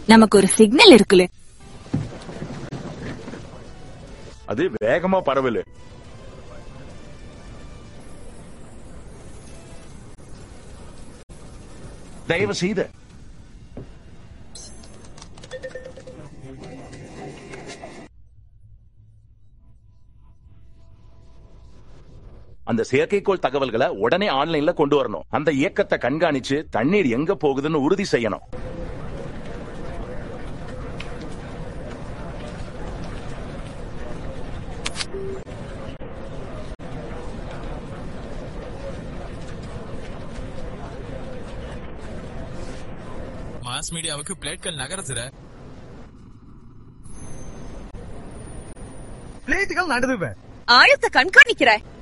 நமக்கு ஒரு சிக்னல் இருக்குல்ல அது வேகமா பரவலு தயவு செய்து அந்த செயற்கைக்கோள் தகவல்களை உடனே ஆன்லைன்ல கொண்டு வரணும் அந்த இயக்கத்தை கண்காணிச்சு தண்ணீர் எங்க போகுதுன்னு உறுதி செய்யணும் மாஸ் மீடியாவுக்கு பிளேட்கள் நகருதுற பிளேட்டுகள் நடுதுவேன் ஆழத்தை கண்காணிக்கிறாய்